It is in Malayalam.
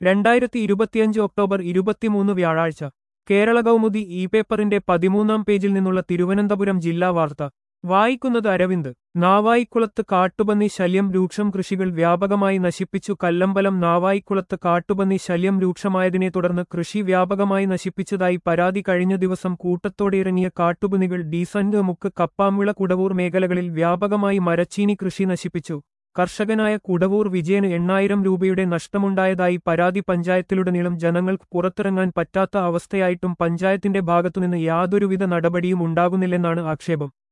രണ്ടായിരത്തി ഇരുപത്തിയഞ്ച് ഒക്ടോബർ ഇരുപത്തിമൂന്ന് വ്യാഴാഴ്ച കേരള കൗമുദി ഇ പേപ്പറിന്റെ പതിമൂന്നാം പേജിൽ നിന്നുള്ള തിരുവനന്തപുരം ജില്ലാ വാർത്ത വായിക്കുന്നത് അരവിന്ദ് നാവായിക്കുളത്ത് കാട്ടുപന്നി ശല്യം രൂക്ഷം കൃഷികൾ വ്യാപകമായി നശിപ്പിച്ചു കല്ലമ്പലം നാവായിക്കുളത്ത് കാട്ടുപന്നി ശല്യം രൂക്ഷമായതിനെ തുടർന്ന് കൃഷി വ്യാപകമായി നശിപ്പിച്ചതായി പരാതി കഴിഞ്ഞ ദിവസം കൂട്ടത്തോടെ ഇറങ്ങിയ കാട്ടുപന്നികൾ ഡീസന്റ് മുക്ക് കപ്പാമ്വിള കുടവൂർ മേഖലകളിൽ വ്യാപകമായി മരച്ചീനി കൃഷി നശിപ്പിച്ചു കർഷകനായ കുടവൂർ വിജയന് എണ്ണായിരം രൂപയുടെ നഷ്ടമുണ്ടായതായി പരാതി പഞ്ചായത്തിലുടനീളം ജനങ്ങൾക്ക് പുറത്തിറങ്ങാൻ പറ്റാത്ത അവസ്ഥയായിട്ടും പഞ്ചായത്തിന്റെ ഭാഗത്തുനിന്ന് യാതൊരുവിധ നടപടിയും ഉണ്ടാകുന്നില്ലെന്നാണ് ആക്ഷേപം